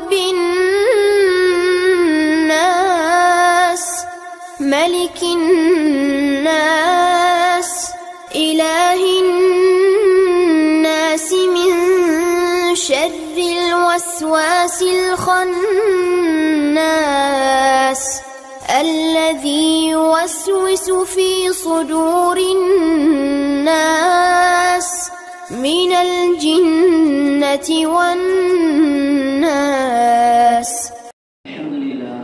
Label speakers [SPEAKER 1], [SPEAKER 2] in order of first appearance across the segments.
[SPEAKER 1] رب الناس ملك الناس إله الناس من شر الوسواس الخناس الذي يوسوس في صدور الناس من الجنة والناس
[SPEAKER 2] الحمد لله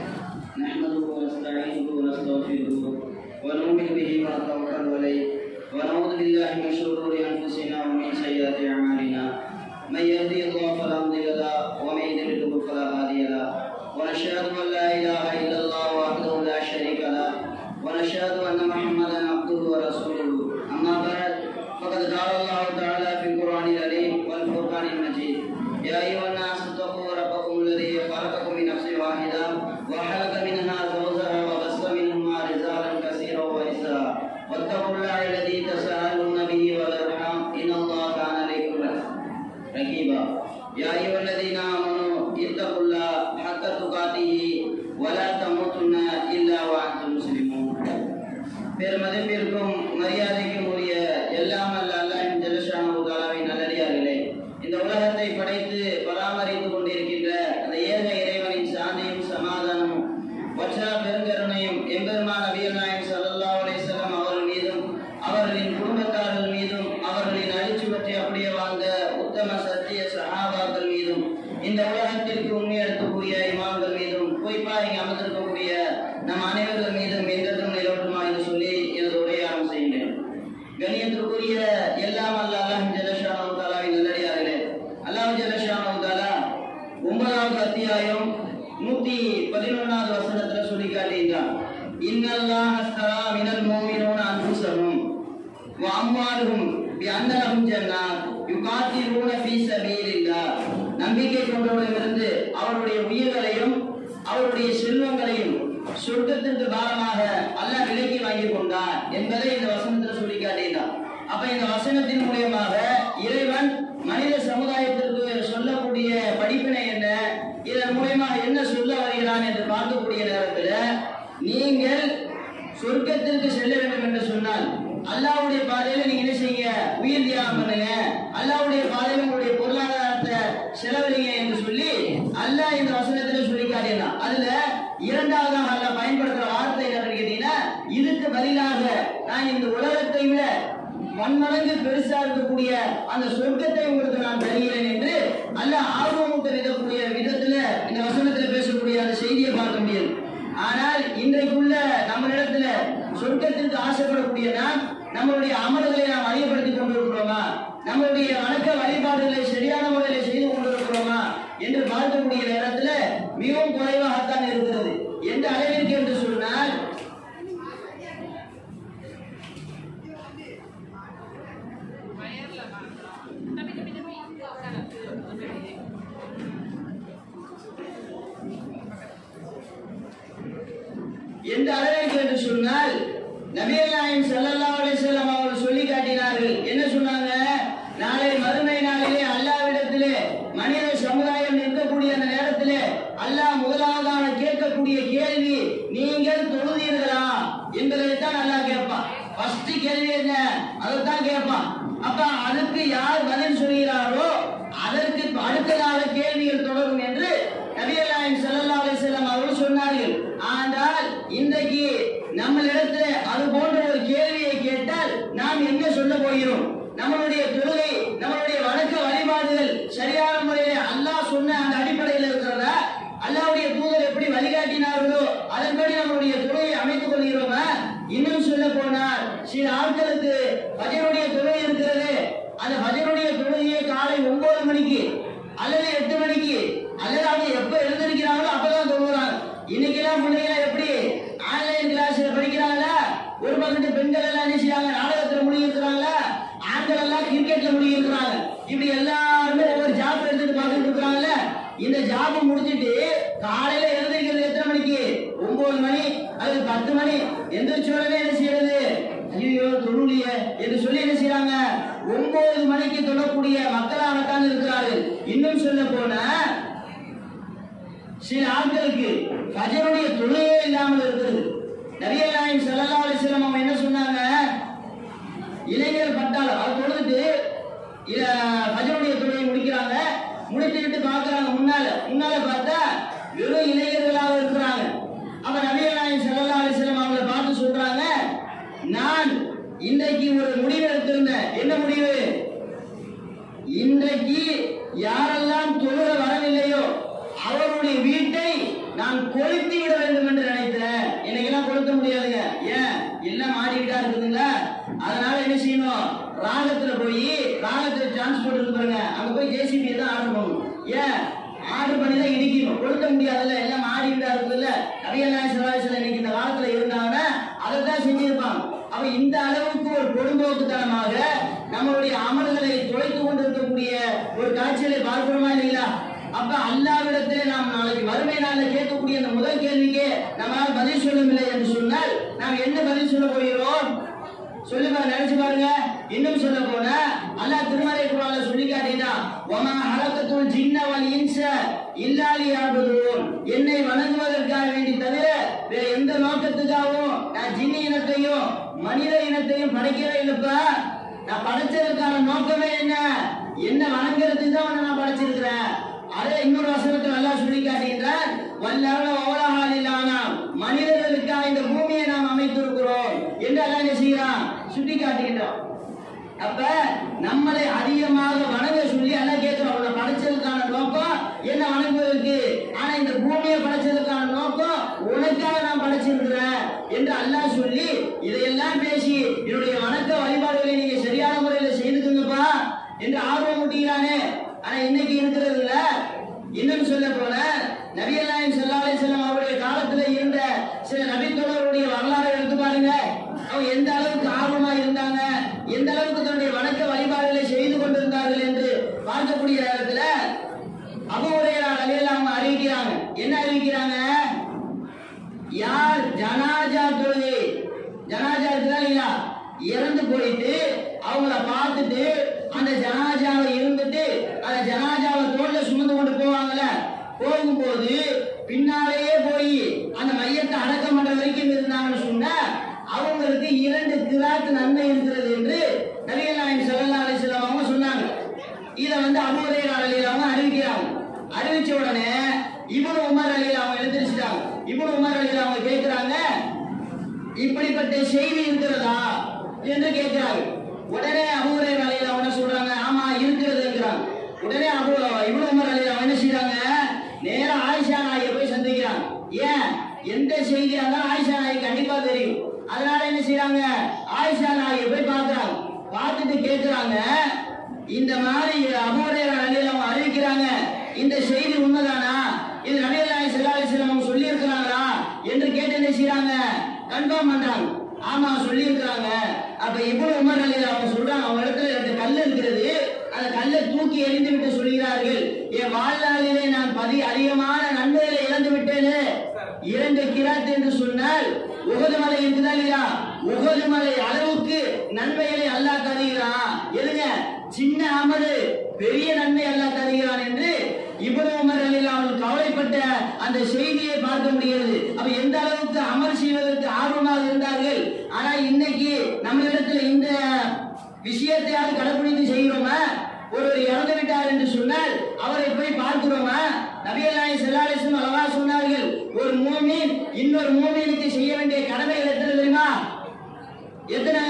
[SPEAKER 2] نحمده ونستعينه ونستغفره ونؤمن به ونتوكل عليه ونعوذ بالله من شرور انفسنا ومن سيئات اعمالنا من يهدي الله فلا مضل له ومن يضلل فلا هادي له ونشهد ان لا اله الا الله وحده لا شريك له ونشهد ان محمدا عبده ورسوله اما بعد فقد قال الله تعالى في القران الكريم والفرقان المجيد يا ايها الناس اتقوا ربكم الذي خلقكم من نفس واحده وخلق منها زوجها وبث منهما رجالا كثيرا ونساء واتقوا الله الذي تساءلون به والارحام ان الله كان عليكم رقيبا يا ايها الذين امنوا اتقوا الله حق تقاته ولا تموتن الا وانتم مسلمون பெருமதிப்பிற்கும் மரியாதைக்கும் உரிய எல்லாம் அல்ல அல்லாஹின் ஜெலஷானு தாலாவின் நல்லடியார்களே இந்த உலகத்தை படைத்து பராமரித்துக் கொண்டிருக்கின்ற அந்த ஏக இறைவனின் சாந்தியும் சமாதானமும் வற்றா பெருங்கருணையும் எம்பெருமான் நபிகள் நாயகம் ஸல்லல்லாஹு அலைஹி வஸல்லம் அவர்கள் மீதும் அவர்களின் குடும்பத்தார்கள் மீதும் அவர்களின் அழிச்சுவற்றை அப்படியே வாழ்ந்த உத்தம சத்திய சஹாபாக்கள் மீதும் இந்த உலகத்திற்கு உண்மை எடுக்கக்கூடிய இமாம்கள் மீதும் குறிப்பாக இங்கு அமர்ந்திருக்கக்கூடிய நம் அனைவர்கள் மீதும் எந்தெதும் நிலவட்டுமா என்று சொல்லி எனது உரையாடம் செய்கின்றேன் கணியத்திற்குரிய எல்லாம் அல்ல அல்லாஹ் ஜலஷானு தாலாவின் நல்லடியார்களே அல்லாஹ் ஜலஷானு தாலா ஒன்பதாவது அத்தியாயம் நூத்தி பதினொன்னாவது வசனத்துல சொல்லி காட்டுகின்றான் இன்னல்லாஹ் அஸ்தரா மினல் மூமினூன அன்ஃபுஸஹும் وأموالهم بأن لهم جنات يقاتلون في سبيل الله நம்பிக்கை கொண்டவர்களிடமிருந்து அவருடைய உயிர்களையும் அவருடைய செல்வங்களையும் சொர்க்கத்திற்கு பாரமாக அல்லாஹ் விலைக்கு வாங்கி கொண்டார் என்பதை இந்த வசனத்தில் சொல்லி காட்டுகிறார் அப்ப இந்த வசனத்தின் மூலியமாக இறைவன் மனித சமுதாயத்திற்கு சொல்லக்கூடிய படிப்பினை என்ன இதன் மூலியமாக என்ன சொல்ல வருகிறான் என்று பார்க்கக்கூடிய நேரத்தில் நீங்கள் சொர்க்கத்திற்கு செல்ல வேண்டும் என்று சொன்னால் அல்லாவுடைய பாதையில நீங்க என்ன செய்யுங்க உயிர் தியாகம் பண்ணுங்க அல்லாவுடைய பாதையில உங்களுடைய பொருளாதாரத்தை செலவழிங்க என்று சொல்லி அல்லாஹ் இந்த வசனத்துல சொல்லி காட்டினான் அதுல இரண்டாவதாக அல்லாஹ் பயன்படுத்துற வார்த்தை என்னன்னு கேட்டீங்கன்னா இதுக்கு பதிலாக நான் இந்த உலகத்தை விட பன்மடங்கு பெருசா இருக்கக்கூடிய அந்த சொர்க்கத்தை உங்களுக்கு நான் தருகிறேன் என்று அல்லாஹ் ஆர்வமூட்ட விதக்கூடிய விதத்துல இந்த வசனத்துல பேசக்கூடிய அந்த செய்தியை பார்க்க முடியாது ஆனால் இன்றைக்குள்ள நம்மளிடத்துல சொர்க்கத்திற்கு ஆசைப்படக்கூடிய நாம் நம்மளுடைய அமல்களை நாம் அதிகப்படுத்திக் கொண்டிருக்கிறோமா நம்மளுடைய வணக்க வழிபாடுகளை சரியான முறையில் செய்து கொண்டிருக்கிறோமா என்று பார்க்கக்கூடிய நேரத்துல மிகவும் குறைவாகத்தான் இருக்கிறது எந்த அளவிற்கு என்று சொன்னால் எந்த அளவிற்கு என்று சொன்னால் நபிகள் நாயகம் ஸல்லல்லாஹு அலைஹி வஸல்லம் அவர்கள் சொல்லி காட்டினார்கள் என்ன சொன்னாங்க நாளை மறுமை நாளிலே அல்லாஹ்விடத்திலே மனித சமுதாயம் நிற்கக்கூடிய அந்த நேரத்திலே அல்லாஹ் முதலாவதாக கேட்கக்கூடிய கேள்வி நீங்கள் தொழுதீர்களா என்பதைத்தான் அல்லாஹ் கேட்பான் ஃபர்ஸ்ட் கேள்வி என்ன அதைத்தான் கேட்பான் அப்ப அதுக்கு யார் பதில் சொல்கிறாரோ அதற்கு அடுத்ததாக கேள்விகள் தொடரும் என்று நபிகள் நாயகம் ஸல்லல்லாஹு அலைஹி வஸல்லம் அவர்கள் சொன்னார்கள் ஆனால் இன்றைக்கு நம்மளிடத்துல அது போன்ற ஒரு கேள்வியை கேட்டால் நாம் என்ன சொல்ல போகிறோம் நம்மளுடைய தொழுகை நம்மளுடைய வணக்க வழிபாடுகள் சரியான முறையில் அல்லாஹ் சொன்ன அந்த அடிப்படையில் இருக்கிறதா அல்லாஹ்வுடைய தூதர் எப்படி வழிகாட்டினார்களோ அதன்படி நம்மளுடைய தொழுகையை அமைத்துக் கொள்கிறோமா இன்னும் சொல்ல போனால் சில ஆட்களுக்கு பஜருடைய தொழுகை இருக்கிறது அந்த பஜருடைய தொழுகையை காலை ஒன்பது மணிக்கு அல்லது எட்டு மணிக்கு அல்லது அவங்க எப்ப எழுந்திருக்கிறாங்களோ அப்பதான் தொழுகிறாங்க இன்னைக்கெல்லாம் பிள்ளைங்க எப்படி ஆன்லைன் கிளாஸ்ல படிக்கிறாங்களா ஒரு பக்கத்து பெண்கள் எல்லாம் என்ன செய்றாங்க நாடகத்துல முடிவு இருக்கிறாங்களா ஆண்கள் எல்லாம் கிரிக்கெட்ல முடிவு இருக்கிறாங்க இப்படி எல்லாருமே ஒவ்வொரு ஜாப் எடுத்துட்டு பார்த்துட்டு இருக்கிறாங்கல்ல இந்த ஜாப் முடிச்சிட்டு காலையில எழுந்திருக்கிறது எத்தனை மணிக்கு ஒன்பது மணி அல்லது பத்து மணி எந்திரிச்ச உடனே என்ன செய்யறது ஐயோ தொழுலிய என்று சொல்லி என்ன செய்யறாங்க ஒன்பது மணிக்கு தொழக்கூடிய மக்களாகத்தான் இருக்கிறார்கள் இன்னும் சொல்ல போனா சில ஆட்களுக்கு ஃபஜருடைய தொழுகையே இல்லாமல் இருக்கிறது நபிகள் நாயகம் ஸல்லல்லாஹு அலைஹி வஸல்லம் அவங்க என்ன சொன்னாங்க இளைஞர் பட்டாளம் அது தொழுதுட்டு இத ஃபஜருடைய தொழுகை முடிக்கிறாங்க முடித்துக்கிட்டு பார்க்கறாங்க முன்னால முன்னால பார்த்தா வெறும் இளைஞர்களாக இருக்கிறாங்க அப்ப நபிகள் நாயகம் ஸல்லல்லாஹு அலைஹி வஸல்லம் அவங்கள பார்த்து சொல்றாங்க நான் இன்றைக்கு ஒரு முடிவு எடுத்திருந்தேன் என்ன முடிவு இன்றைக்கு யாரெல்லாம் தொழுக வரவில்லையோ அவருடைய வீட்டை நான் கொளுத்தி விட வேண்டும் என்று நினைத்தேன் இன்னைக்கெல்லாம் கொளுத்த முடியாதுங்க ஏன் எல்லாம் மாறி வீடா இருக்குதுங்களா அதனால என்ன செய்யணும் ராகத்துல போய் ராகத்துல டிரான்ஸ்போர்ட் இருக்கு பாருங்க அங்க போய் ஜேசிபி தான் ஆர்டர் பண்ணணும் ஏன் ஆர்டர் பண்ணி தான் இடிக்கணும் கொளுத்த முடியாதுல்ல எல்லாம் மாறி வீடா இருக்குதுல்ல நபிகள் சில இன்னைக்கு இந்த காலத்துல இருந்தாங்கன்னா அதை தான் செஞ்சிருப்பாங்க அப்ப இந்த அளவுக்கு ஒரு கொடும்போக்குத்தனமாக நம்மளுடைய அமல்களை தொலைத்து கொண்டிருக்கக்கூடிய ஒரு காட்சிகளை பார்க்கிறோமா இல்லைங்களா அப்ப அல்லாவிடத்திலே நாம் நாளைக்கு வறுமை நாள்ல கேட்கக்கூடிய அந்த முதல் கேள்விக்கு நம்மளால் பதில் சொல்லவில்லை என்று சொன்னால் நாம் என்ன பதில் சொல்ல போகிறோம் சொல்லுங்க நினைச்சு பாருங்க இன்னும் சொல்ல போனா அல்லாஹ் திருமறை குரான்ல சொல்லி காட்டிட்டான் வமா ஹலக்கத்துல் ஜின்ன வல் இன்ச இல்லா லியஅபுதூன் என்னை வணங்குவதற்காக வேண்டி தவிர வேற எந்த நோக்கத்துக்காகவும் நான் ஜின்னி இனத்தையும் மனித இனத்தையும் படைக்கவே இல்லப்பா நான் படைச்சதற்கான நோக்கமே என்ன என்ன வணங்குறதுக்கு தான் உன்னை நான் படைச்சிருக்கிறேன் அதே இன்னொரு வசனத்தில் அல்லாஹ் சொல்லி காட்டுகின்றான் வல்லாஹ ஓலஹாலில்லானாம் மனிதர்களுக்காக இந்த பூமியை நாம் அமைத்திருக்கிறோம் என்று அல்லாஹ் என்ன செய்கிறான் சுட்டி காட்டுகின்றான் அப்ப நம்மளை அதிகமாக வணங்க சொல்லி எல்லாம் கேட்கிறோம் உன்னை படைச்சதுக்கான நோக்கம் என்ன வணங்குவதற்கு ஆனா இந்த பூமியை படைச்சதுக்கான நோக்கம் உனக்காக நான் படைச்சிருக்கிறேன் என்று அல்லாஹ் சொல்லி இதையெல்லாம் பேசி என்னுடைய வணக்க வழிபாடுகளை நீங்க சரியான முறையில செய்துக்குங்கப்பா என்று ஆர்வம் ஊட்டுகிறானே ஆனா இன்னைக்கு இருக்கிறது இல்ல இன்னும் சொல்ல போன நபிகள் நாயகம் ஸல்லல்லாஹு அலைஹி வஸல்லம் அவருடைய காலத்துல இருந்த சில நபித்தோழருடைய வரலாறை எடுத்து பாருங்க அவங்க எந்த அளவுக்கு ஆர்வமா இருந்தாங்க எந்த அளவுக்கு தன்னுடைய வணக்க வழிபாடுகளை செய்து கொண்டிருந்தார்கள் என்று பார்க்கக்கூடிய நேரத்துல அபுஹுரைரா ரலியல்லாஹு அன்ஹு அறிவிக்கிறாங்க என்ன அறிவிக்கிறாங்க யார் ஜனாஜா தொழுகை ஜனாஜா இருக்குதா இல்லையா இறந்து போயிட்டு அவங்கள பார்த்துட்டு அந்த ஜனாஜாவை இருந்துட்டு அந்த ஜனாஜாவை தோல்ல சுமந்து கொண்டு போவாங்கல்ல போகும்போது பின்னாலேயே போய் அந்த மையத்தை அடக்கம் பண்ற வரைக்கும் இருந்தாங்கன்னு சொன்னா அவங்களுக்கு இரண்டு கிராத்து நன்மை இருக்கிறது என்று நபிகள் நாயகம் ஸல்லல்லாஹு அலைஹி வஸல்லம் அவங்க சொன்னாங்க இத வந்து அபூஹுரைரா ரலியல்லாஹு அன்ஹு அறிவிக்கிறாங்க அறிவிச்ச உடனே இப்னு உமர் அலியில் அவங்க எழுந்திரிச்சிட்டாங்க இப்னு உமர் அலியில் அவங்க கேட்கிறாங்க இப்படிப்பட்ட செய்தி இருக்கிறதா என்று கேட்கிறாங்க உடனே அபூரை அலையில் அவங்க என்ன சொல்றாங்க ஆமா இருக்கிறதுங்கிறாங்க உடனே அபு இப்னு உமர் அலியில் அவங்க என்ன செய்றாங்க நேரா ஆயிஷா நாயை போய் சந்திக்கிறாங்க ஏன் எந்த செய்தியா இருந்தாலும் ஆயிஷா நாய்க்கு கண்டிப்பா தெரியும் அதனால என்ன செய்றாங்க ஆயிஷா நாயை போய் பார்க்கறாங்க பார்த்துட்டு கேட்கிறாங்க இந்த மாதிரி அபூரையர் அலையில் அவங்க அறிவிக்கிறாங்க இந்த செய்தி உண்மைதானா இது நபிகள் நாயகம் ஸல்லல்லாஹு அலைஹி வஸல்லம் அவங்க சொல்லி இருக்கிறாங்களா என்று கேட்டு என்ன செய்றாங்க கன்ஃபார்ம் பண்றாங்க ஆமா சொல்லி இருக்கிறாங்க அப்ப இப்னு உமர் அலி அவங்க சொல்றாங்க அவங்க இடத்துல ரெண்டு கல் இருக்கிறது அந்த கல்லை தூக்கி எறிந்து விட்டு சொல்கிறார்கள் என் வாழ்நாளிலே நான் பதி அதிகமான நன்மைகளை இழந்து விட்டேனே இரண்டு கிராத் என்று சொன்னால் உகது மலை இருக்குதா இல்லையா உகது மலை அளவுக்கு நன்மைகளை அல்லாஹ் தருகிறான் எதுங்க சின்ன அமலு பெரிய நன்மை அல்லாஹ் தருகிறான் என்று இப்னு உமர் அலில் அவர்கள் கவலைப்பட்ட அந்த செய்தியை பார்க்க முடிகிறது அப்ப எந்த அளவுக்கு அமல் செய்வதற்கு ஆர்வமாக இருந்தார்கள் ஆனா இன்னைக்கு நம்மளிடத்துல இந்த விஷயத்தையாவது கடைபிடித்து செய்கிறோமா ஒருவர் இறந்து விட்டார் என்று சொன்னால் அவரை போய் பார்க்கிறோமா நபிகள் நாயகம் ஸல்லல்லாஹு அலைஹி வஸல்லம் அழகா சொன்னார்கள் ஒரு மூமின் இன்னொரு மூமினுக்கு செய்ய வேண்டிய கடமைகள் எத்தனை தெரியுமா எத்தனை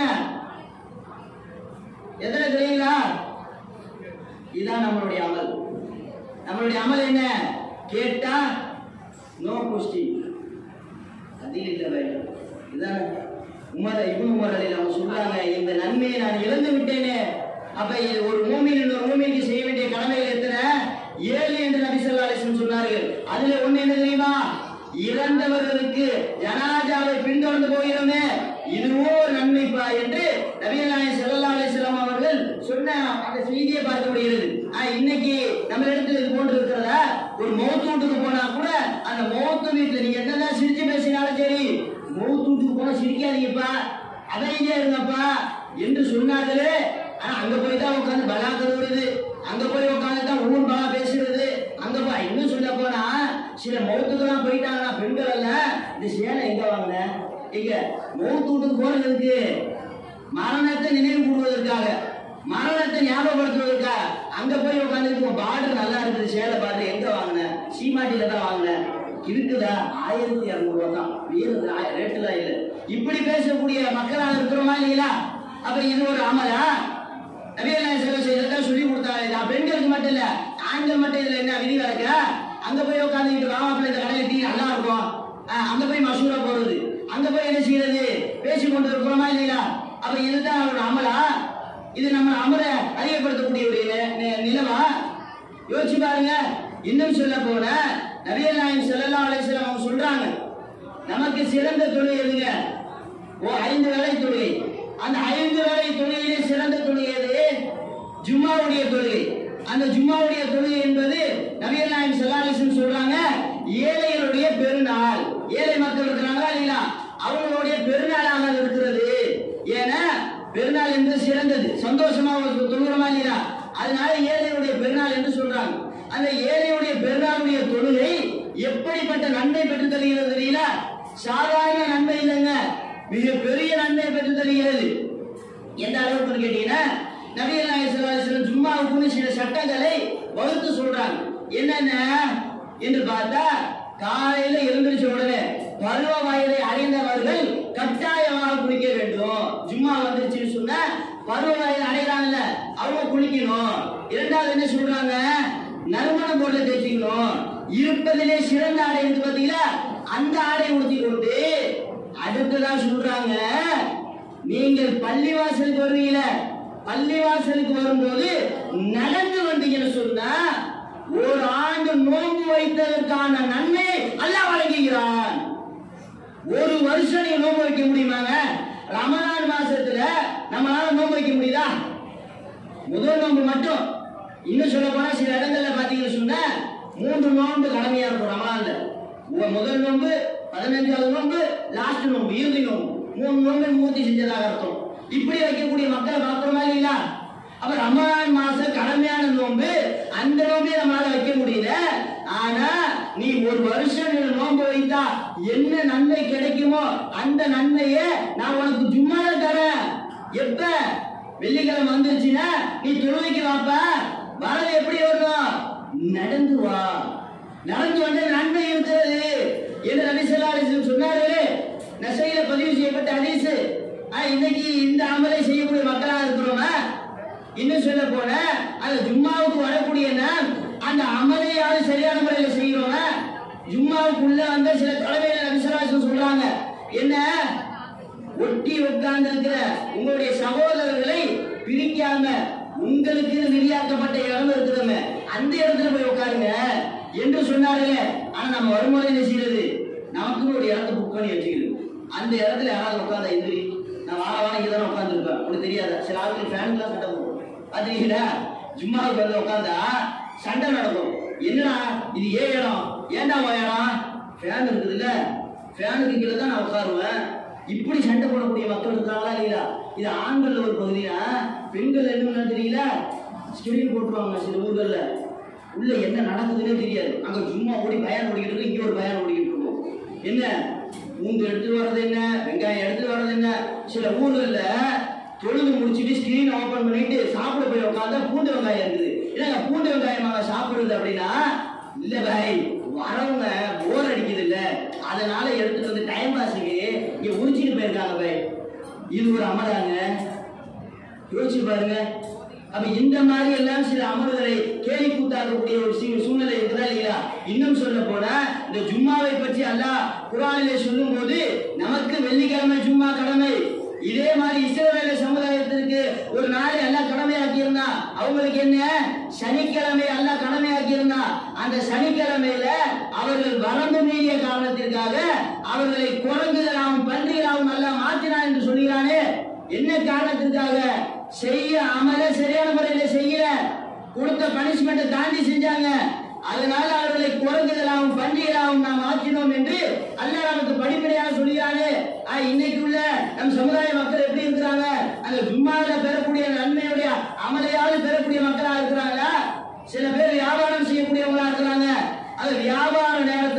[SPEAKER 2] எத்தனை தெரியுங்களா இதுதான் நம்மளுடைய அமல் நம்மளுடைய அமல் என்ன கேட்டா நோ கொஸ்டின் அதில் இல்லை வேண்டாம் இதுதான் உமர் இப்னு உமர் அலில் அவங்க சொல்றாங்க இந்த நன்மையை நான் இழந்து விட்டேனே அப்ப இது ஒரு மூமின் இன்னொரு மூமினுக்கு செய்ய வேண்டிய கடமைகள் எத்தனை ஏழு என்று நபி ஸல்லல்லாஹு அலைஹி வஸல்லம் சொன்னார்கள் அதுல ஒண்ணு என்ன தெரியுமா இறந்தவர்களுக்கு ஜனாஜாவை பின்தொடர்ந்து போகிறோமே இதுவோ ஒரு நன்மைப்பா என்று நபிகள் நாயகம் ஸல்லல்லாஹு அலைஹி வஸல்லம் அவர்கள் சொன்ன அந்த செய்தியை பார்க்க முடிகிறது ஆனா இன்னைக்கு நம்ம இடத்துல இது போன்று இருக்கிறதா ஒரு மௌத்து வீட்டுக்கு போனா கூட அந்த மௌத்து வீட்டுல நீங்க என்னதான் சிரிச்சு பேசினாலும் சரி மௌத்து வீட்டுக்கு போனா சிரிக்காதீங்கப்பா அமைதியா இருங்கப்பா என்று சொன்னார்களே ஆனா அங்க போய் தான் உட்காந்து பலா கருவுறது அங்க போய் உட்காந்து தான் ஊர் பலா பேசுறது அங்க போய் இன்னும் சொல்ல போனா சில மௌத்துக்கெல்லாம் போயிட்டாங்கன்னா பெண்கள் அல்ல இந்த சேலை எங்க வாங்கின எங்க மௌத்து வீட்டுக்கு போறது எதுக்கு மரணத்தை நினைவு கூறுவதற்காக மரணத்தை ஞாபகப்படுத்துவதற்காக அங்க போய் உட்காந்துட்டு பார்டர் நல்லா இருக்குது சேலை பார்டர் எங்க வாங்கின சீமாட்டியில தான் வாங்கினேன் இருக்குதா ஆயிரத்தி இரநூறுவா தான் வேறு ரேட்டுலாம் இல்லை இப்படி பேசக்கூடிய மக்களாக இருக்கிறோமா இல்லைங்களா அப்ப இது ஒரு அமலா நபிகள் சேவை செய்யறதா சொல்லி கொடுத்தாங்க நான் பெண்களுக்கு மட்டும் இல்ல ஆண்கள் மட்டும் இதுல என்ன விதி விலக்க அங்க போய் உட்காந்துக்கிட்டு வாமாப்பிள்ள இந்த கடையில் டீ நல்லா இருக்கும் ஆஹ், அங்க போய் மசூரா போறது அங்க போய் என்ன செய்யறது பேசி கொண்டு இருக்கிறோமா இல்லையா அப்ப இதுதான் ஒரு அமலா இது நம்ம அமல அதிகப்படுத்தக்கூடிய ஒரு நி- நி- நிலவா யோசிச்சு பாருங்க இன்னும் சொல்ல போன நபிகள் நாயகம் ஸல்லல்லாஹு அலைஹி வஸல்லம் அவங்க சொல்றாங்க நமக்கு சிறந்த தொழில் எதுங்க ஓ ஐந்து வேளை தொழுகை அந்த ஐந்து வேளை தொழுகையிலே சிறந்த தொழுகை எது ஜும்மாவுடைய தொழுகை அந்த ஜும்மாவுடைய தொழுகை என்பது நபிகள் நாயகம் ஸல்லல்லாஹு அலைஹி வஸல்லம் சொல்றாங்க ஏழைகளுடைய பெருநாள் ஏழை மக்கள் இருக்கிறாங்களா இல்லையா அவங்களுடைய பெருநாளாக அது இருக்கிறது ஏன்னா பெருநாள் என்று சிறந்தது சந்தோஷமா ஒரு தொழுகிறோமா இல்லையா அதனால ஏழையுடைய பெருநாள் என்று சொல்றாங்க அந்த ஏழையுடைய பெருநாளுடைய தொழுகை எப்படிப்பட்ட நன்மை பெற்று தருகிறது தெரியல சாதாரண நன்மை இல்லைங்க மிக பெரிய நன்மை பெற்று தருகிறது எந்த அளவுக்கு கேட்டீங்கன்னா நபிகள் நாயகம் ஸல்லல்லாஹு அலைஹி வஸல்லம் ஜும்மாவுக்குன்னு சில சட்டங்களை வகுத்து சொல்றாங்க என்னென்ன என்று பார்த்தா காலையில எழுந்திருச்ச உடனே பருவ வயதை அடைந்தவர்கள் கட்டாயமாக குளிக்க வேண்டும் ஜும்மா வந்துருச்சுன்னு சொன்னா பருவ வயது அடைகிறாங்கல்ல அவங்க குளிக்கணும் இரண்டாவது என்ன சொல்றாங்க நறுமண பொருளை தேய்ச்சிக்கணும் இருப்பதிலே சிறந்த ஆடை இருக்கு பாத்தீங்களா அந்த ஆடை உடுத்தி கொண்டு அடுத்ததான் சொல்றாங்க நீங்கள் பள்ளிவாசலுக்கு வருவீங்கள பள்ளிவாசலுக்கு வரும்போது நடந்து வந்தீங்கன்னு சொன்னா ஒரு ஆண்டு நோன்பு வைத்ததற்கான நன்மை அல்லாஹ் வழங்குகிறான் ஒரு வருஷம் நீங்க நோன்பு வைக்க முடியுமாங்க ரமலான் மாசத்துல நம்மளால நோன்பு வைக்க முடியுதா முதல் நோன்பு மட்டும் இன்னும் சொல்ல போனா சில இடங்கள்ல பாத்தீங்கன்னு சொன்னா மூன்று நோன்பு கடமையா இருக்கும் ரமலான்ல ஒ- முதல் நோன்பு பதினஞ்சாவது நோன்பு லாஸ்ட் நோன்பு இறுதி நோன்பு மூணு நோன்பு மூர்த்தி செஞ்சதாக அர்த்தம் இப்படி வைக்கக்கூடிய மக்களை பார்க்கிறோமா இல்லையா அப்ப ரமலான் மாசம் கடமையான நோன்பு அந்த நோம்பே நம்மளால வைக்க முடியல ஆனா நீ ஒரு வருஷம் நீ நோன்பு வைத்தா என்ன நன்மை கிடைக்குமோ அந்த நன்மையை நான் உனக்கு ஜும்மால தரேன் எப்ப வெள்ளிக்கிழமை வந்துருச்சுன்னா நீ தொழுவைக்கு வாப்பா வரது எப்படி வரணும் நடந்து வா நடந்து வந்து நன்மை இருக்கிறது என்று நபி ஸல்லல்லாஹு அலைஹி வஸல்லம் சொன்னார்களே நசையில பதிவு செய்யப்பட்ட ஹதீஸ் ஆ, இன்னைக்கு இந்த அமலை செய்யக்கூடிய மக்களாக இருக்கிறோமா இன்னும் சொல்ல போன அந்த ஜும்மாவுக்கு வரக்கூடிய நாம் அந்த அமலையாவது சரியான முறையில் செய்கிறோமா ஜும்மாவுக்குள்ள வந்த சில தலைமையில நபிசராசன் சொல்றாங்க என்ன ஒட்டி உட்கார்ந்து இருக்கிற உங்களுடைய சகோதரர்களை பிரிக்காம உங்களுக்கு விரியாக்கப்பட்ட இடம் இருக்குதுங்க அந்த இடத்துல போய் உட்காருங்க என்று சொன்னார்களே ஆனா நம்ம வரும்போது என்ன செய்யறது நமக்கு ஒரு இடத்த புக் பண்ணி வச்சுக்கிறது அந்த இடத்துல யாராவது உட்காந்தா எந்திரி நான் வார வாரம் இங்கே தானே உட்காந்துருப்பேன் உனக்கு தெரியாத சில ஆட்கள் ஃபேனுக்குலாம் சண்டை போடும் பாத்தீங்களா ஜும்மாவுக்கு வந்து உட்காந்தா சண்டை நடக்கும் என்னடா இது ஏ இடம் ஏன்டா உன் இடம் ஃபேன் இருக்குதுல்ல ஃபேனுக்கு கீழே தான் நான் உட்காருவேன் இப்படி சண்டை போடக்கூடிய மக்கள் இருக்காங்களா இல்லையா இது ஆண்கள் ஒரு பகுதியா பெண்கள் என்ன தெரியல ஸ்டெடியில் போட்டுருவாங்க சில ஊர்கள்ல உள்ள என்ன நடக்குதுன்னே தெரியாது அங்க சும்மா ஓடி பயான் ஓடிக்கிட்டு இருக்கு இங்க ஒரு பயான் ஓடிக்கிட்டு இருக்கும் என்ன பூண்டு எடுத்துட்டு வர்றது என்ன வெங்காயம் எடுத்துட்டு வர்றது என்ன சில ஊர்கள்ல தொழுது முடிச்சுட்டு ஸ்கிரீன் ஓபன் பண்ணிட்டு சாப்பிட போய் உட்காந்தா பூண்டு வெங்காயம் இருக்குது இல்லைங்க பூண்டு வெங்காயமாக சாப்பிடுறது அப்படின்னா இல்ல பாய் வரவங்க போர் அடிக்குது இல்ல அதனால எடுத்துட்டு வந்து டைம் பாஸுக்கு இங்க உரிச்சிட்டு போயிருக்காங்க பாய் இது ஒரு அமலாங்க யோசிச்சு பாருங்க அப்ப இந்த மாதிரி எல்லாம் சில அமல்களை கேலி கூத்தாக்கக்கூடிய ஒரு சீ- சூழ்நிலை இருக்குதா இல்லையா இன்னும் சொல்ல போனா இந்த ஜும்மாவை பற்றி அல்லாஹ் குரானிலே சொல்லும் போது நமக்கு வெள்ளிக்கிழமை ஜும்மா கடமை இதே மாதிரி இஸ்ரவேல சமுதாயத்திற்கு ஒரு நாளை அல்லாஹ் கடமையாக்கி இருந்தா அவங்களுக்கு என்ன சனிக்கிழமை அல்லாஹ் கடமையாக்கி இருந்தா அந்த சனிக்கிழமையில அவர்கள் வரம்பு மீறிய காரணத்திற்காக அவர்களை குரங்குகளாகவும் பன்றிகளாகவும் அல்லாஹ் மாற்றினான் என்று சொல்கிறானே என்ன காரணத்திற்காக செய்ய அமல சரியான முறையில செய்யல கொடுத்த பனிஷ்மெண்ட்டை தாண்டி செஞ்சாங்க அதனால அவர்களை குரங்குகளாகவும் பன்றிகளாகவும் நாம் ஆக்கினோம் என்று அல்லாஹ் நமக்கு படிப்படியாக சொல்கிறானே ஆ, இன்னைக்கு உள்ள நம் சமுதாய மக்கள் எப்படி இருக்கிறாங்க அந்த ஜும்மாவில பெறக்கூடிய நன்மையுடைய அமலையாவது பெறக்கூடிய மக்களா இருக்கிறாங்களா சில பேர் வியாபாரம் செய்யக்கூடியவங்களா இருக்கிறாங்க அது வியாபார நேரத்துல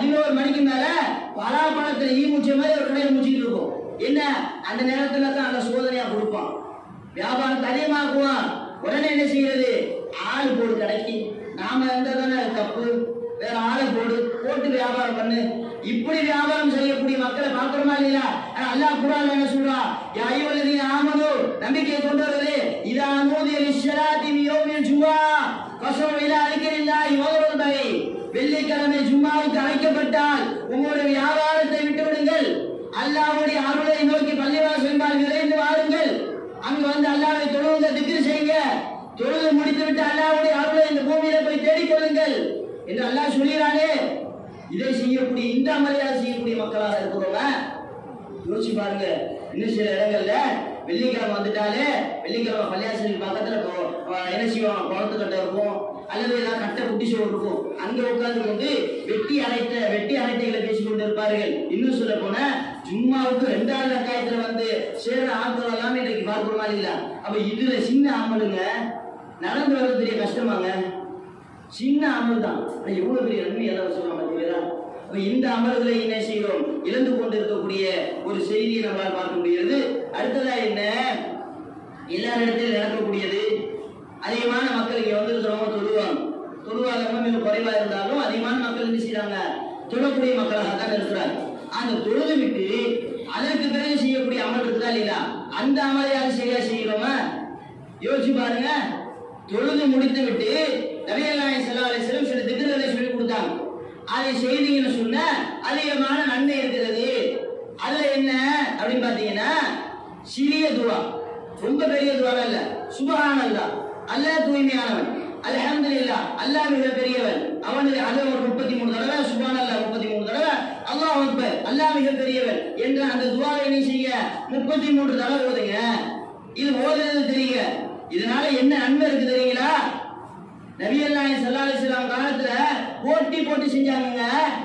[SPEAKER 2] பதினோரு மணிக்கு மேல பலாப்பழத்துல ஈ மூச்ச மாதிரி ஒரு கடையில் மூச்சிட்டு இருக்கும் என்ன அந்த நேரத்துல தான் அந்த சோதனையா கொடுப்பான் வியாபாரம் அதிகமாக்குவான் உடனே என்ன செய்யறது ஆள் போடு கடைக்கு நாம இருந்தா தானே தப்பு வேற ஆளை போடு போட்டு வியாபாரம் பண்ணு இப்படி வியாபாரம் செய்யக்கூடிய மக்களை பார்க்கிறோமா இல்லையா ஆனா அல்லாஹ் குரான் என்ன சொல்றா யா அய்யுஹல்லதீன ஆமனு நம்பிக்கை கொண்டு வருது இதா நூதிய லிஸ்ஸலாத்தி யௌமில் ஜுமா ஃபஸவு இலா அலிகில்லாஹி வதருல் பை வெள்ளிக்கிழமை ஜும்மாவுக்கு அழைக்கப்பட்டால் உங்களுடைய வியாபாரத்தை விட்டு விடுங்கள் அல்லாஹ்வுடைய அருளை நோக்கி பள்ளிவாசல் விரைந்து வாருங்கள் அங்கு வந்து அல்லாஹ்வை தொழுவுங்க திக்ர் செய்யுங்க தொழுது முடித்து விட்டு அல்லாஹ்வுடைய அருளை இந்த பூமியில போய் தேடிக் கொள்ளுங்கள் என்று அல்லாஹ் சொல்கிறானே இதை செய்யக்கூடிய இந்த அமளியாக செய்யக்கூடிய மக்களாக இருக்கிறோமா யோசிச்சு பாருங்க இன்னும் சில இடங்கள்ல வெள்ளிக்கிழமை வந்துட்டாலே வெள்ளிக்கிழமை பள்ளியாசலுக்கு பக்கத்துல கொ- அஹ் என்ன செய்வாங்க குளத்து கட்டை இருக்கும் அல்லது ஏதாவது கட்டை குட்டி சோறு இருக்கும் அங்க உட்கார்ந்து கொண்டு வெட்டி அரைத்த வெட்டி அரைத்தைகளை பேசிக் கொண்டு இருப்பார்கள் இன்னும் சொல்ல போனா ஜும்மாவுக்கு ரெண்டாவது ரக்காயத்துல வந்து சேர ஆட்கள் எல்லாமே இன்னைக்கு பார்க்கிறோமா இல்ல அப்ப இதுல சின்ன அமலுங்க நடந்து வர்றது பெரிய கஷ்டமாங்க சின்ன அமல் தான் ஆனா எவ்வளவு பெரிய நன்மை எல்லாம் சொல்லுவாங்க பார்த்தீங்களா அப்ப இந்த அமல்களை என்ன செய்கிறோம் இழந்து கொண்டிருக்கக்கூடிய ஒரு செய்தியை நம்மளால் பார்க்க முடிகிறது அடுத்ததா என்ன எல்லா இடத்திலும் நடக்கக்கூடியது அதிகமான மக்கள் இங்க வந்திருக்கிறவங்க தொழுவாங்க தொழுவாதவங்க மிக குறைவா இருந்தாலும் அதிகமான மக்கள் என்ன செய்றாங்க தொழக்கூடிய மக்களாக தான் இருக்கிறாங்க அந்த தொழுது விட்டு அதற்கு பிறகு செய்யக்கூடிய அமல் இருக்குதா இல்லையா அந்த அமலையாக சரியா செய்கிறோமா யோசிச்சு பாருங்க தொழுது முடித்து விட்டு நபியல்லாஹி ஸல்லல்லாஹு அலைஹி வஸல்லம் சில திக்ருகளை சொல்லி கொடுத்தாங்க அதை செய்தீங்கன்னு சொன்னா அதிகமான நன்மை இருக்கிறது அதுல என்ன அப்படின்னு பாத்தீங்கன்னா சிறிய துவா ரொம்ப பெரிய துவா இல்ல சுபஹான் அல்லாஹ் அல்லாஹ் தூய்மையானவன் அல்ஹம்துலில்லாஹ் அல்லாஹ் மிக பெரியவன் அவனுக்கு அது ஒரு முப்பத்தி மூணு தடவை சுபான் அல்லாஹ் முப்பத்தி மூணு தடவை அல்லாஹ் அக்பர் அல்லாஹ் மிக பெரியவன் என்ற அந்த துவாவை என்ன செய்ய முப்பத்தி மூன்று தடவை ஓதுங்க இது ஓதுறது தெரியுங்க இதனால என்ன நன்மை இருக்கு தெரியுங்களா நபியல்லாஹி ஸல்லல்லாஹு அலைஹி வஸல்லம் காலத்துல போட்டி போட்டு செஞ்சாங்கங்க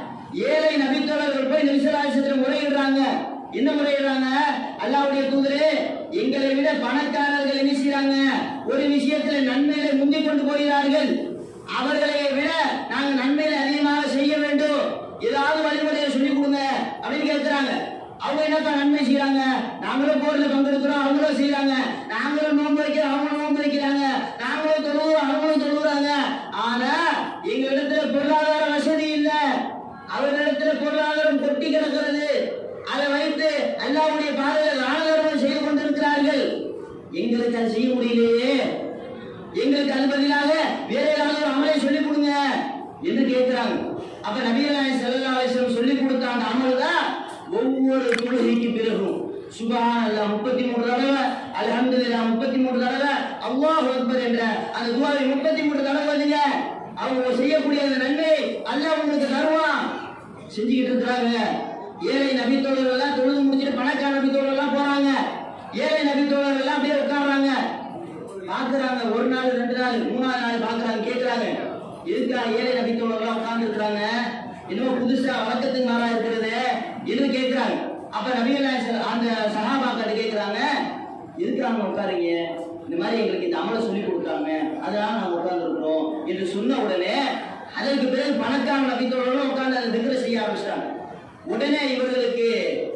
[SPEAKER 2] ஏழை நபித்தோழர்கள் போய் நபி ஸல்லல்லாஹு அலைஹி வஸல்லம் முறையிடுறாங்க என்ன முறையிடுறாங்க அல்லாஹ்வுடைய தூதரே எங்களை விட பணக்காரர்கள் என்ன செய்றாங்க ஒரு விஷயத்துல நன்மையில முந்திக் கொண்டு போகிறார்கள் அவர்களை விட நாங்க நன்மையில அதிகமாக செய்ய வேண்டும் ஏதாவது வழிமுறையை சொல்லிக் கொடுங்க அப்படின்னு கேட்கிறாங்க அவங்க என்னப்பா நன்மை செய்யறாங்க நாங்களும் போர்ல பங்கெடுக்கிறோம் அவங்களும் செய்யறாங்க நாங்களும் நோன்பு வைக்கிறோம் அவங்களும் நோன்பு வைக்கிறாங்க நாங்களும் தொழுவோம் அவங்களும் தொழுகிறாங்க ஆனா எங்க இடத்துல பொருளாதார வசதி இல்ல அவர்களிடத்துல பொருளாதாரம் கொட்டி கிடக்கிறது அதை வைத்து அல்லாவுடைய பாதையில் ஆனதர்மம் செய்து கொண்டிருக்கிறார்கள் எங்களுக்கு அதை செய்ய முடியலையே எங்களுக்கு அது பதிலாக வேற ஏதாவது ஒரு அமலை சொல்லிக் கொடுங்க என்று கேட்கிறாங்க அப்ப நபிகளாய் செல்லா அலிஸ்லம் சொல்லிக் கொடுத்த அந்த அமல் தான் ஒவ்வொரு தொழுகைக்கு பிறகும் சுபஹான் அல்லாஹ் முப்பத்தி மூணு தடவை அல்ஹம்துலில்லாஹ் முப்பத்தி மூணு தடவை அல்லாஹ் அக்பர் என்ற அந்த துவாவை முப்பத்தி மூணு தடவை வந்துங்க அவங்க செய்யக்கூடிய அந்த நன்மை அல்லாஹ் உங்களுக்கு தருவான் செஞ்சுக்கிட்டு இருக்கிறாங்க ஏழை நபித்தோழர்கள் எல்லாம் தொழுது முடிச்சுட்டு பணக்கார நபித்தோழர்கள் எல்லாம் போறாங்க ஏழை நபித்தோழர்கள் எல்லாம் அப்படியே உட்கார்றாங்க பாக்குறாங்க ஒரு நாள் ரெண்டு நாள் மூணாவது நாள் பாக்குறாங்க கேக்குறாங்க எதுக்கா ஏழை நபித்தோழர்கள் உட்கார்ந்து இருக்கிறாங்க என்னமோ புதுசா வழக்கத்துக்கு மாறா இருக்கிறது என்று கேக்குறாங்க அப்ப நபிகள் நாயகம் அந்த சகாபாக்கிட்ட கேக்குறாங்க எதுக்கு அவங்க உட்காருங்க இந்த மாதிரி எங்களுக்கு இந்த அமலை சொல்லி கொடுத்தாங்க அதனால நாங்க உட்கார்ந்துருக்கிறோம் என்று சொன்ன உடனே அதற்கு பிறகு பணக்கார நபித்தோழர்களும் உட்கார்ந்து அதை திக்ர செய்ய ஆரம்பிச்சிட்டாங்க உடனே இவர்களுக்கு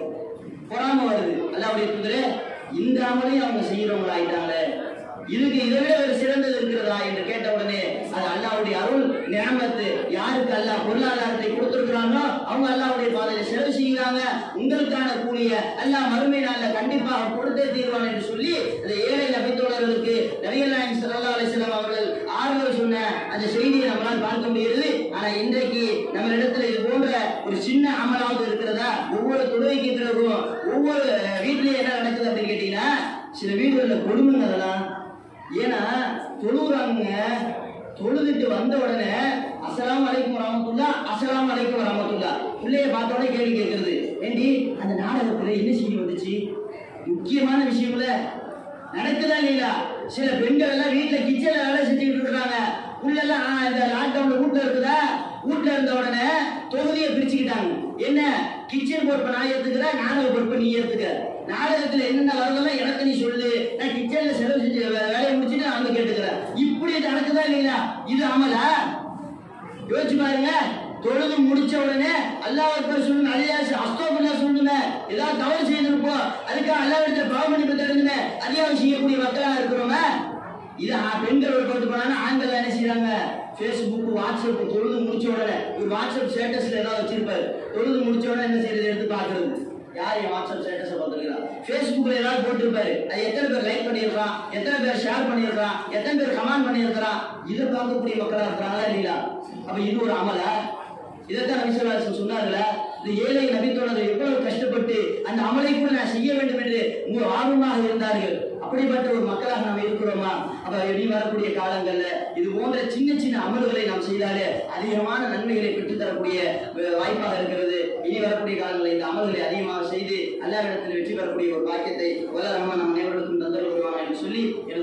[SPEAKER 2] பொறாம வருது அல்லாவுடைய தூதரே இந்த அமலையும் அவங்க செய்யறவங்க ஆயிட்டாங்களே இதுக்கு இதை விட ஒரு சிறந்தது இருக்கிறதா என்று கேட்ட உடனே அது அல்லாவுடைய அருள் நியமத்து யாருக்கு அல்லாஹ் பொருளாதாரத்தை கொடுத்திருக்கிறானோ அவங்க அல்லாவுடைய பாதையில செலவு செய்கிறாங்க உங்களுக்கான கூலிய அல்லாஹ் மறுமை நாள்ல கண்டிப்பாக கொடுத்தே தீர்வான் என்று சொல்லி அந்த ஏழை நபித்தோழர்களுக்கு நபிகள் நாயகம் ஸல்லல்லாஹு அலைஹி வஸல்லம் அவர்கள் ஆறுதல் சொன்ன அந்த செய்தியை நம்மளால் பார்க்க முடிகிறது ஆனா இன்றைக்கு நம்ம இடத்துல இது போன்ற ஒரு சின்ன அமலாவது இருக்கிறதா ஒவ்வொரு தொழுகைக்கு பிறகும் ஒவ்வொரு வீட்லயும் என்ன நடக்குது அப்படின்னு கேட்டீங்கன்னா சில வீடுகளில் கொடுமைங்க அதெல்லாம் ஏன்னா தொழுகிறாங்க தொழுதுட்டு வந்த உடனே அஸ்ஸலாமு அலைக்கும் வரமத்துல்லா அஸ்ஸலாமு அலைக்கும் வரமத்துல்லா பிள்ளைய பார்த்த உடனே கேள்வி கேட்கறது ஏண்டி அந்த நாடகத்துல என்ன செய்தி வந்துச்சு முக்கியமான விஷயம்ல நடக்குதா இல்லையா சில பெண்கள் எல்லாம் வீட்டுல கிச்சன்ல வேலை செஞ்சுக்கிட்டு இருக்காங்க உள்ளெல்லாம் ஆ, இந்த லாக்டவுன்ல வீட்டுல இருக்குதா வீட்டுல இருந்த உடனே தொகுதியை பிரிச்சுக்கிட்டாங்க என்ன கிச்சன் பொறுப்பை நான் ஏத்துக்கிறேன் நாடக பொறுப்பை நீ ஏத்துக்க நாடகத்துல என்னென்ன வருதெல்லாம் எனக்கு நீ சொல்லு நான் கிச்சன்ல செலவு செஞ்சு வே- வேலையை முடிச்சுட்டு நான் வந்து கேட்டுக்கிறேன் இப்படி நடக்குதா இல்லையா இது அமலா யோசிச்சு பாருங்க
[SPEAKER 3] தொழுது முடிச்ச உடனே அல்லாஹ் அக்பர் சொல்லணும் அலியாஸ் அஸ்தோபில்லா சொல்லணுமே ஏதாவது தவறு செய்திருப்போம் அதுக்காக அல்லாஹ் இடத்துல பாவமன்னிப்பு தேடணுமே அதிகாரம் செய்யக்கூடிய மக்களா இருக்கிறோமே இது ஆ- பெண்கள் ஒரு கொண்டு போனாங்க ஆண்கள் என்ன செய்றாங்க ஃபேஸ்புக் வாட்ஸ்அப் தொழுது முடிச்ச உடனே ஒரு வாட்ஸ்அப் ஸ்டேட்டஸ்ல ஏதாவது வச்சிருப்பாரு தொழுது முடிச்ச உடனே என்ன செய்யறது எடுத்து பாக்குறது யார் என் வாட்ஸ்அப் ஸ்டேட்டஸ் பார்த்துருக்கா ஃபேஸ்புக்ல ஏதாவது போட்டிருப்பாரு அது எத்தனை பேர் லைக் பண்ணியிருக்கான் எத்தனை பேர் ஷேர் பண்ணியிருக்கான் எத்தனை பேர் கமெண்ட் பண்ணியிருக்கிறான் இதை பார்க்கக்கூடிய மக்களா இருக்கிறாங்களா இல்லையா அப்ப இது ஒரு அமலா இதைத்தான் நபிசுல்லாசன் சொன்னார்ல இந்த ஏழை நபித்தோழர்கள் எவ்வளவு கஷ்டப்பட்டு அந்த அமலை கூட நான் செய்ய வேண்டும் என்று உங்க ஆர்வமாக இருந்தார்கள் அப்படிப்பட்ட ஒரு மக்களாக நாம் இருக்கிறோமா அப்ப இனி வரக்கூடிய காலங்கள்ல இது போன்ற சின்ன சின்ன அமல்களை நாம் செய்தாலே அதிகமான நன்மைகளை பெற்றுத் தரக்கூடிய அஹ், வாய்ப்பாக இருக்கிறது இனி வரக்கூடிய காலங்களில் இந்த அமல்களை அதிகமாக செய்து அல்லாவிடத்தில் வெற்றி பெறக்கூடிய ஒரு பாக்கியத்தை வல்ல ரஹ்மான் நம் அனைவருக்கும் தந்தல் வருவாங்க என்று சொல்லி எனது